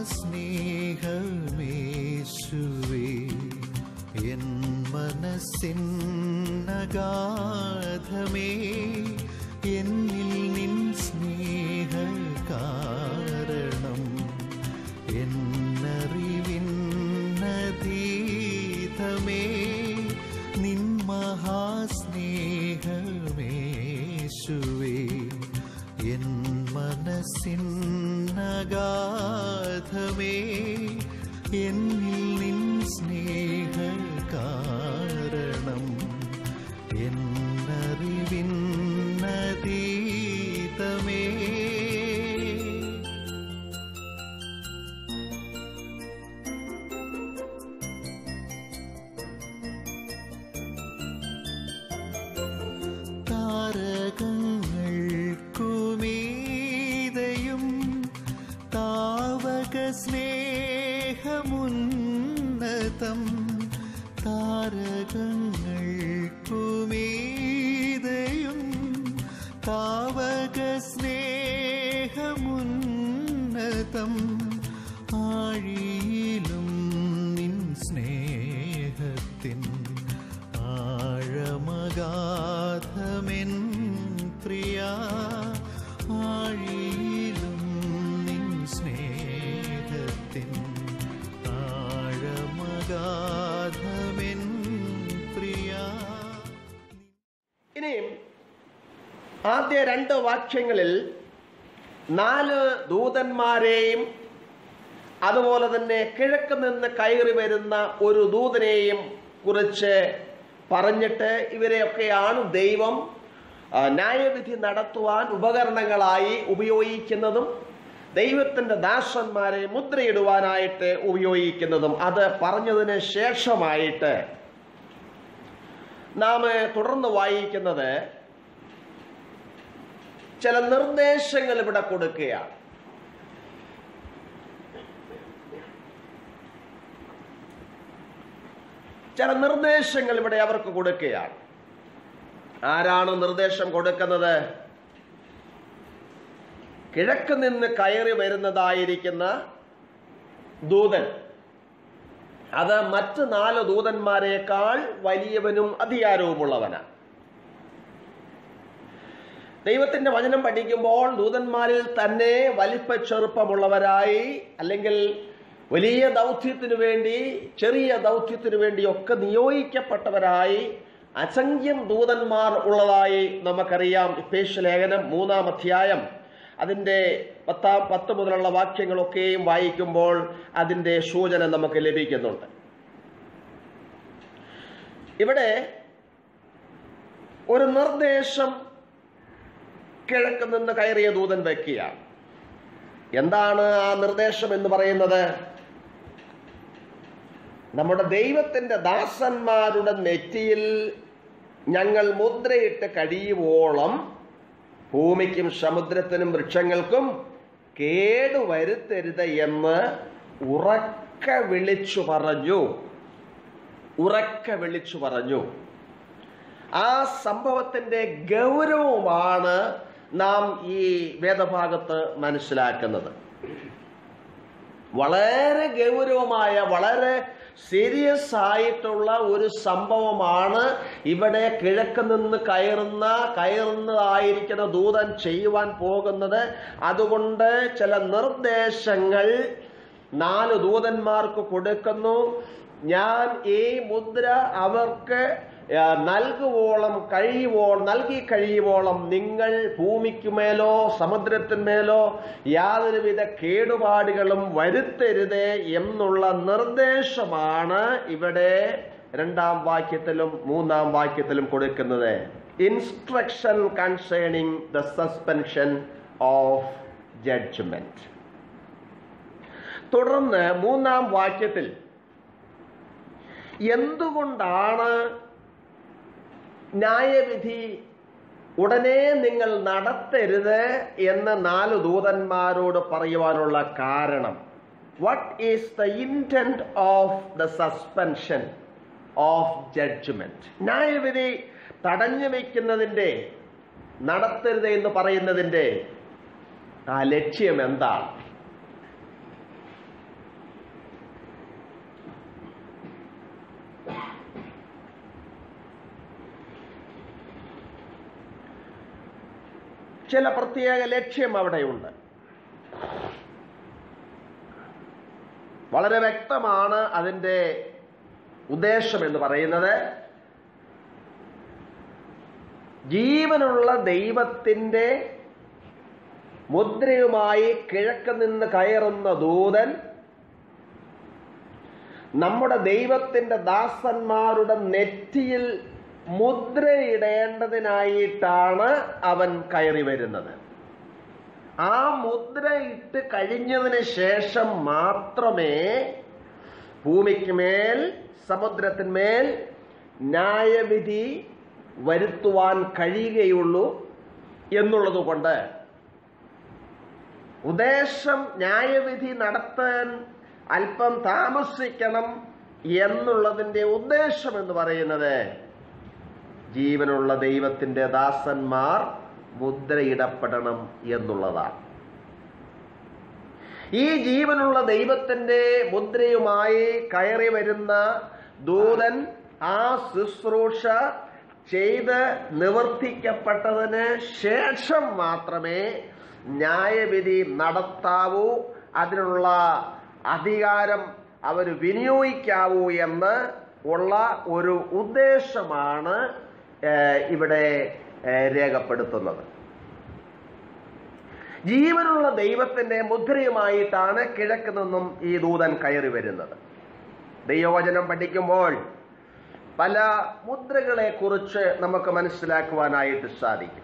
മഹാസ്നേഹമേശുവേ N മനസ്സിന്നഗാധമേ എന്നിൽ നിൻ സ്നേഹ കാരണം എന്നറിവിന്നതീതമേ നിൻ മഹാസ്നേഹമേശുവേ എൻ മനസ്സിന്നഗാധമേ എന്നിൽ നിൻ സ്നേഹ കാരണം എന്നറിവിന്നതീതമേ താരകങ്ങൾക്കുമീതയും താവക സ്നേഹമുന്നതം താരകങ്ങൾക്കുമീതയും താവക സ്നേഹമുന്നതം ആഴിയിലും നിൻ സ്നേഹത്തിൻ ആഴമഗാധമെൻ പ്രിയ ആഴിയിലും നിൻ സ്നേഹത്തിൻ ആഴമഗാധമെൻ പ്രിയ ഇനിയും ആദ്യ രണ്ട് വാക്യങ്ങളിൽ നാല് ദൂതന്മാരെയും അതുപോലെ തന്നെ കിഴക്ക് നിന്ന് കയറി വരുന്ന ഒരു ദൂതനെയും കുറിച്ച് പറഞ്ഞിട്ട് ഇവരെയൊക്കെയാണ് ദൈവം ആ, ന്യായവിധി നടത്തുവാൻ ഉപകരണങ്ങളായി ഉപയോഗിക്കുന്നതും ദൈവത്തിന്റെ ദാസന്മാരെ മുദ്രയിടുവാനായിട്ട് ഉപയോഗിക്കുന്നതും അത് പറഞ്ഞതിന് ശേഷമായിട്ട് നാം തുടർന്ന് വായിക്കുന്നത് ചില നിർദ്ദേശങ്ങൾ ഇവിടെ കൊടുക്കുകയാണ് ചില നിർദ്ദേശങ്ങൾ ഇവിടെ അവർക്ക് കൊടുക്കുകയാണ് ആരാണ് നിർദ്ദേശം കൊടുക്കുന്നത് കിഴക്ക് നിന്ന് കയറി വരുന്നതായിരിക്കുന്ന ദൂതൻ അത് മറ്റ് നാല് ദൂതന്മാരെക്കാൾ വലിയവനും അധികാരവുമുള്ളവനാണ് ദൈവത്തിന്റെ വചനം പഠിക്കുമ്പോൾ ദൂതന്മാരിൽ തന്നെ വലിപ്പ ചെറുപ്പമുള്ളവരായി അല്ലെങ്കിൽ വലിയ ദൗത്യത്തിനു വേണ്ടി ചെറിയ ദൗത്യത്തിനു വേണ്ടി ഒക്കെ നിയോഗിക്കപ്പെട്ടവരായി അസംഖ്യം ദൂതന്മാർ ഉള്ളതായി നമുക്കറിയാം ഇപ്പേശ ലേഖനം മൂന്നാം അധ്യായം അതിൻ്റെ പത്താം പത്ത് മുതലുള്ള വാക്യങ്ങളൊക്കെയും വായിക്കുമ്പോൾ അതിൻ്റെ സൂചന നമുക്ക് ലഭിക്കുന്നുണ്ട് ഇവിടെ ഒരു നിർദ്ദേശം കിഴക്ക് നിന്ന് കയറിയ ദൂതൻ വെക്കുകയാണ് എന്താണ് ആ നിർദ്ദേശം എന്ന് പറയുന്നത് നമ്മുടെ ദൈവത്തിന്റെ ദാസന്മാരുടെ നെറ്റിയിൽ ഞങ്ങൾ മുദ്രയിട്ട് കഴിയുവോളം ഭൂമിക്കും സമുദ്രത്തിനും വൃക്ഷങ്ങൾക്കും കേടുവരുത്തരുത് എന്ന് ഉറക്ക വിളിച്ചു പറഞ്ഞു ഉറക്ക വിളിച്ചു പറഞ്ഞു ആ സംഭവത്തിന്റെ ഗൗരവമാണ് നാം ഈ വേദഭാഗത്ത് മനസ്സിലാക്കുന്നത് വളരെ ഗൗരവമായ വളരെ സീരിയസ് ആയിട്ടുള്ള ഒരു സംഭവമാണ് ഇവിടെ കിഴക്ക് നിന്ന് കയറുന്ന കയറുന്നതായിരിക്കുന്ന ദൂതൻ ചെയ്യുവാൻ പോകുന്നത് അതുകൊണ്ട് ചില നിർദ്ദേശങ്ങൾ നാല് ദൂതന്മാർക്ക് കൊടുക്കുന്നു ഞാൻ ഈ മുദ്ര അവർക്ക് ആ, നൽകുവോളം കഴിയുവോളം നൽകി കഴിയുവോളം നിങ്ങൾ ഭൂമിക്കുമേലോ സമുദ്രത്തിന്മേലോ യാതൊരുവിധ കേടുപാടുകളും വരുത്തരുതേ എന്നുള്ള നിർദ്ദേശമാണ് ഇവിടെ രണ്ടാം വാക്യത്തിലും മൂന്നാം വാക്യത്തിലും കൊടുക്കുന്നത് instruction concerning the suspension of judgment തുടർന്ന് മൂന്നാം വാക്യത്തിൽ എന്തുകൊണ്ടാണ് ന്യായവിധി ഉടനെ നിങ്ങൾ നടത്തരുത് എന്ന് നാല് ദൂതന്മാരോട് പറയുവാനുള്ള കാരണം what is the intent of the suspension of judgment ന്യായവിധി തടഞ്ഞു വയ്ക്കുന്നതിൻ്റെ നടത്തരുത് എന്ന് പറയുന്നതിൻ്റെ ആ ലക്ഷ്യം എന്താണ് ചില പ്രത്യേക ലക്ഷ്യം അവിടെയുണ്ട് വളരെ വ്യക്തമാണ് അതിൻ്റെ ഉദ്ദേശം എന്ന് പറയുന്നത് ജീവനുള്ള ദൈവത്തിൻ്റെ മുദ്രയുമായി കിഴക്ക് നിന്ന് കയറുന്ന ദൂതൻ നമ്മുടെ ദൈവത്തിന്റെ ദാസന്മാരുടെ നെറ്റിയിൽ മുദ്രയിടേണ്ടതിനായിട്ടാണ് അവൻ കയറി വരുന്നത് ആ മുദ്ര ഇട്ട് കഴിഞ്ഞതിന് ശേഷം മാത്രമേ ഭൂമിക്ക് മേൽ സമുദ്രത്തിന്മേൽ ന്യായവിധി വരുത്തുവാൻ കഴിയുകയുള്ളൂ എന്നുള്ളത് കൊണ്ട് ഉദ്ദേശം ന്യായവിധി നടത്താൻ അല്പം താമസിക്കണം എന്നുള്ളതിൻ്റെ ഉദ്ദേശം എന്ന് പറയുന്നത് ജീവനുള്ള ദൈവത്തിൻ്റെ ദാസന്മാർ മുദ്രയിടപ്പെടണം എന്നുള്ളതാണ് ഈ ജീവനുള്ള ദൈവത്തിന്റെ മുദ്രയുമായി കയറി വരുന്ന ദൂതൻ ആ ശുശ്രൂഷ ചെയ്ത് നിവർത്തിക്കപ്പെട്ടതിന് ശേഷം മാത്രമേ ന്യായവിധി നടത്താവൂ അതിനുള്ള അധികാരം അവർ വിനിയോഗിക്കാവൂ എന്ന് ഉള്ള ഒരു ഉദ്ദേശമാണ് ഏഹ്, ഇവിടെ ഏഹ്, രേഖപ്പെടുത്തുന്നത് ജീവനുള്ള ദൈവത്തിന്റെ മുദ്രയുമായിട്ടാണ് കിഴക്ക് നിന്നും ഈ ദൂതൻ കയറി വരുന്നത് ദൈവവചനം പഠിക്കുമ്പോൾ പല മുദ്രകളെ കുറിച്ച് നമുക്ക് മനസ്സിലാക്കുവാനായിട്ട് സാധിക്കും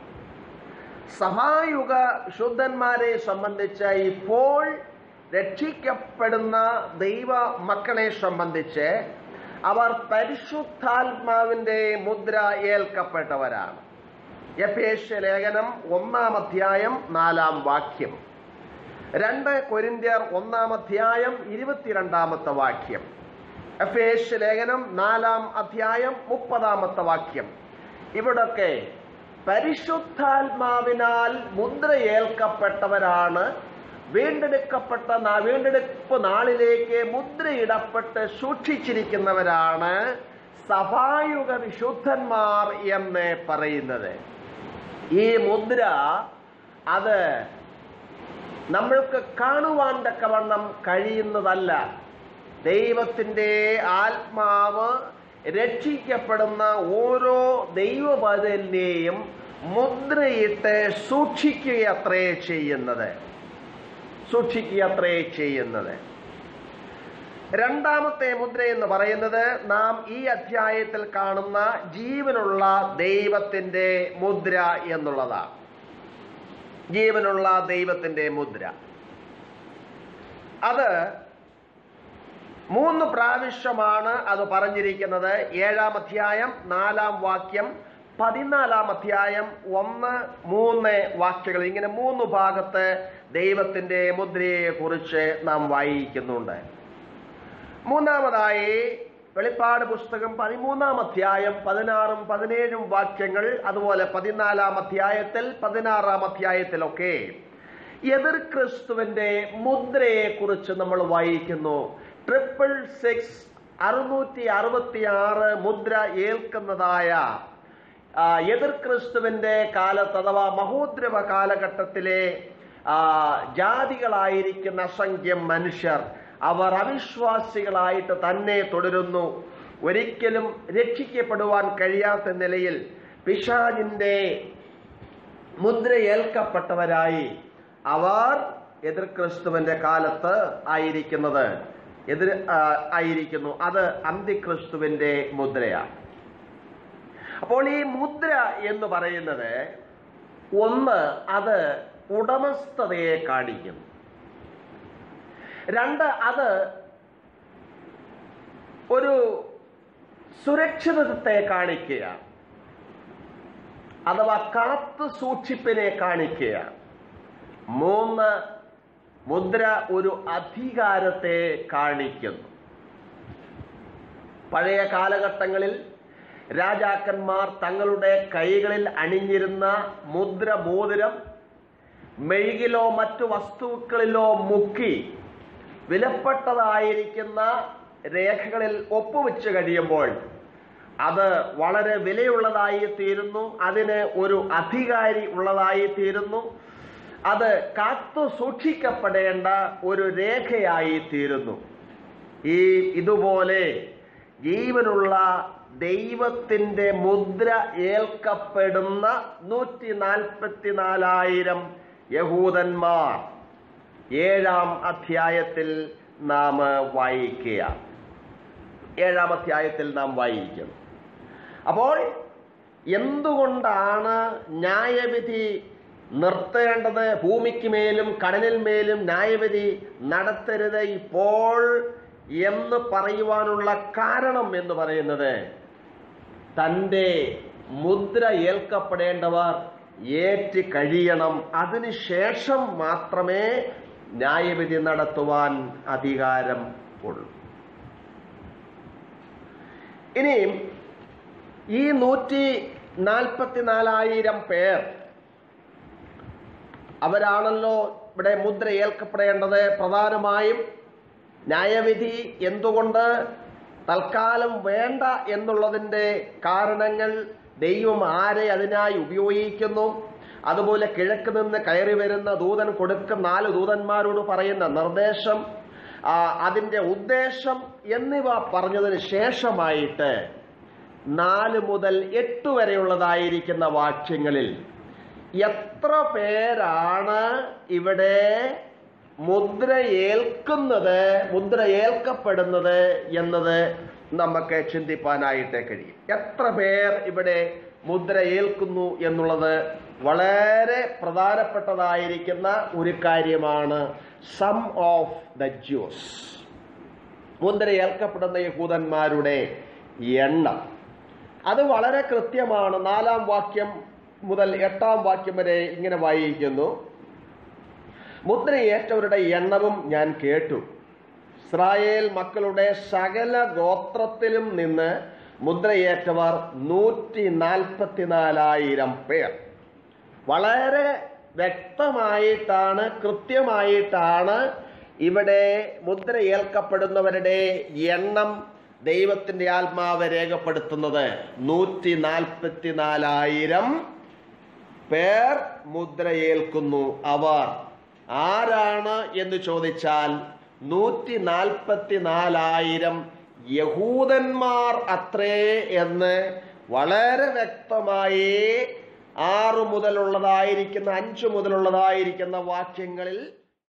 സഭായുഗ ശുദ്ധന്മാരെ സംബന്ധിച്ച് ഇപ്പോൾ രക്ഷിക്കപ്പെടുന്ന ദൈവ മക്കളെ സംബന്ധിച്ച് അവർ പരിശുദ്ധാത്മാവിന്റെ മുദ്ര ഏൽക്കപ്പെട്ടവരാണ് എഫേഷ്യ ലേഖനം ഒന്നാം അധ്യായം നാലാം വാക്യം രണ്ട് കൊരിന്ത്യർ ഒന്നാം അധ്യായം ഇരുപത്തിരണ്ടാമത്തെ വാക്യം എഫേഷ്യ ലേഖനം നാലാം അധ്യായം മുപ്പതാമത്തെ വാക്യം ഇവിടൊക്കെ പരിശുദ്ധാത്മാവിനാൽ മുദ്രയേൽക്കപ്പെട്ടവരാണ് വീണ്ടെടുക്കപ്പെട്ട നാ- വീണ്ടെടുപ്പ് നാളിലേക്ക് മുദ്രയിടപ്പെട്ട് സൂക്ഷിച്ചിരിക്കുന്നവരാണ് സഭായുഗ വിശുദ്ധന്മാർ എന്ന് പറയുന്നത് ഈ മുദ്ര അത് നമ്മൾക്ക് കാണുവാൻ തക്കവണ്ണം കഴിയുന്നതല്ല ദൈവത്തിൻ്റെ ആത്മാവ് രക്ഷിക്കപ്പെടുന്ന ഓരോ ദൈവപദലിനെയും മുദ്രയിട്ട് സൂക്ഷിക്കുകയത്രേ ചെയ്യുന്നത് സൂക്ഷിക്കുകയത്രേ ചെയ്യുന്നത് രണ്ടാമത്തെ മുദ്ര എന്ന് പറയുന്നത് നാം ഈ അധ്യായത്തിൽ കാണുന്ന ജീവനുള്ള ദൈവത്തിന്റെ മുദ്ര എന്നുള്ളതാണ് ജീവനുള്ള ദൈവത്തിന്റെ മുദ്ര അത് മൂന്ന് പ്രാവശ്യമാണ് അത് പറഞ്ഞിരിക്കുന്നത് ഏഴാം അധ്യായം നാലാം വാക്യം പതിനാലാം അധ്യായം ഒന്ന് മൂന്ന് വാക്യങ്ങൾ ഇങ്ങനെ മൂന്ന് ഭാഗത്ത് ദൈവത്തിന്റെ മുദ്രയെ കുറിച്ച് നാം വായിക്കുന്നുണ്ട് മൂന്നാമതായി വെളിപ്പാട് പുസ്തകം പതിമൂന്നാം അധ്യായം പതിനാറും പതിനേഴും വാക്യങ്ങൾ അതുപോലെ പതിനാലാം അധ്യായത്തിൽ പതിനാറാം അധ്യായത്തിലൊക്കെ എതിർ ക്രിസ്തുവിന്റെ മുദ്രയെ കുറിച്ച് നമ്മൾ വായിക്കുന്നു ട്രിപ്പിൾ സിക്സ് അറുന്നൂറ്റി അറുപത്തി ആറ് മുദ്ര ഏൽക്കുന്നതായ ആ, എതിർ ക്രിസ്തുവിന്റെ കാലത്ത് അഥവാ മഹോദ്രവ കാലഘട്ടത്തിലെ ആ, ജാതികളായിരിക്കുന്ന അസംഖ്യം മനുഷ്യർ അവർ അവിശ്വാസികളായിട്ട് തന്നെ തുടരുന്നു ഒരിക്കലും രക്ഷിക്കപ്പെടുവാൻ കഴിയാത്ത നിലയിൽ പിശാജിന്റെ മുദ്രയേൽക്കപ്പെട്ടവരായി അവർ എതിർ ക്രിസ്തുവിന്റെ കാലത്ത് ആയിരിക്കുന്നത് എതിർ ആ, ആയിരിക്കുന്നു അത് അന്തിക്രിസ്തുവിന്റെ മുദ്രയാണ് അപ്പോൾ ഈ മുദ്ര എന്ന് പറയുന്നത് ഒന്ന് അത് ഉടമസ്ഥതയെ കാണിക്കുന്നു രണ്ട് അത് ഒരു സുരക്ഷിതത്വത്തെ കാണിക്കുകയാണ് അഥവാ കാത്തു സൂക്ഷിപ്പിനെ കാണിക്കുകയാണ് മൂന്ന് മുദ്ര ഒരു അധികാരത്തെ കാണിക്കുന്നു പഴയ കാലഘട്ടങ്ങളിൽ രാജാക്കന്മാർ തങ്ങളുടെ കൈകളിൽ അണിഞ്ഞിരുന്ന മുദ്ര മോതിരം മെഴുകിലോ മറ്റു വസ്തുക്കളിലോ മുക്കി വിലപ്പെട്ടതായിരിക്കുന്ന രേഖകളിൽ ഒപ്പുവെച്ച് കഴിയുമ്പോൾ അത് വളരെ വിലയുള്ളതായി തീരുന്നു അതിന് ഒരു അധികാരി ഉള്ളതായി തീരുന്നു അത് കാത്തു സൂക്ഷിക്കപ്പെടേണ്ട ഒരു രേഖയായി തീരുന്നു ഈ ഇതുപോലെ ജീവനുള്ള ദൈവത്തിന്റെ മുദ്ര ഏൽക്കപ്പെടുന്ന നൂറ്റി നാൽപ്പത്തിനാലായിരം യഹൂദന്മാർ ഏഴാം അധ്യായത്തിൽ നാം വായിക്കുക ഏഴാം അധ്യായത്തിൽ നാം വായിക്കുന്നു അപ്പോൾ എന്തുകൊണ്ടാണ് ന്യായവിധി നിർത്തേണ്ടത് ഭൂമിക്ക് മേലും കടലിൽ മേലും ന്യായവിധി നടത്തരുത് ഇപ്പോൾ എന്ന് പറയുവാനുള്ള കാരണം എന്ന് പറയുന്നത് തൻ്റെ മുദ്ര ഏൽക്കപ്പെടേണ്ടവർ ഏറ്റ് കഴിയണം അതിനുശേഷം മാത്രമേ ന്യായവിധി നടത്തുവാൻ അധികാരം ഉള്ളൂ ഇനിയും ഈ നൂറ്റി നാൽപ്പത്തിനാലായിരം പേർ അവരാണല്ലോ ഇവിടെ മുദ്ര ഏൽക്കപ്പെടേണ്ടത് പ്രധാനമായും ന്യായവിധി എന്തുകൊണ്ട് തൽക്കാലം വേണ്ട എന്നുള്ളതിൻ്റെ കാരണങ്ങൾ ദൈവം ആരെ അതിനായി ഉപയോഗിക്കുന്നു അതുപോലെ കിഴക്ക് നിന്ന് കയറി വരുന്ന ദൂതൻ കൊടുക്കുന്ന നാല് ദൂതന്മാരോട് പറയുന്ന നിർദ്ദേശം ആ, അതിന്റെ ഉദ്ദേശം എന്നിവ പറഞ്ഞതിന് ശേഷമായിട്ട് നാല് മുതൽ എട്ട് വരെയുള്ളതായിരിക്കുന്ന വാക്യങ്ങളിൽ എത്ര പേരാണ് ഇവിടെ മുദ്ര ഏൽക്കുന്നത് മുദ്ര ഏൽക്കപ്പെടുന്നത് എന്നത് നമുക്ക് ചിന്തിപ്പാനായിട്ട് കഴിയും എത്ര പേർ ഇവിടെ മുദ്ര ഏൽക്കുന്നു എന്നുള്ളത് വളരെ പ്രധാനപ്പെട്ടതായിരിക്കുന്ന ഒരു കാര്യമാണ് സം ഓഫ് ദ ജ്യൂസ് മുദ്ര ഏൽക്കപ്പെടുന്ന യഹൂദന്മാരുടെ എണ്ണം അത് വളരെ കൃത്യമാണ് നാലാം വാക്യം മുതൽ എട്ടാം വാക്യം വരെ ഇങ്ങനെ വായിക്കുന്നു മുദ്രയേറ്റവരുടെ എണ്ണവും ഞാൻ കേട്ടു ഇസ്രായേൽ മക്കളുടെ സകല ഗോത്രത്തിലും നിന്ന് മുദ്രയേറ്റവർ നൂറ്റി നാൽപ്പത്തിനാലായിരം പേർ വളരെ വ്യക്തമായിട്ടാണ് കൃത്യമായിട്ടാണ് ഇവിടെ മുദ്ര ഏൽക്കപ്പെടുന്നവരുടെ എണ്ണം ദൈവത്തിന്റെ ആത്മാവ് രേഖപ്പെടുത്തുന്നത് നൂറ്റി നാൽപ്പത്തിനാലായിരം പേർ മുദ്രയേൽക്കുന്നു അവർ ആരാണ് എന്ന് ചോദിച്ചാൽ നൂറ്റി നാൽപ്പത്തിനാലായിരം യഹൂദന്മാർ അത്രേ എന്ന് വളരെ വ്യക്തമായി ആറ് മുതലുള്ളതായിരിക്കുന്ന അഞ്ച് മുതലുള്ളതായിരിക്കുന്ന വാക്യങ്ങളിൽ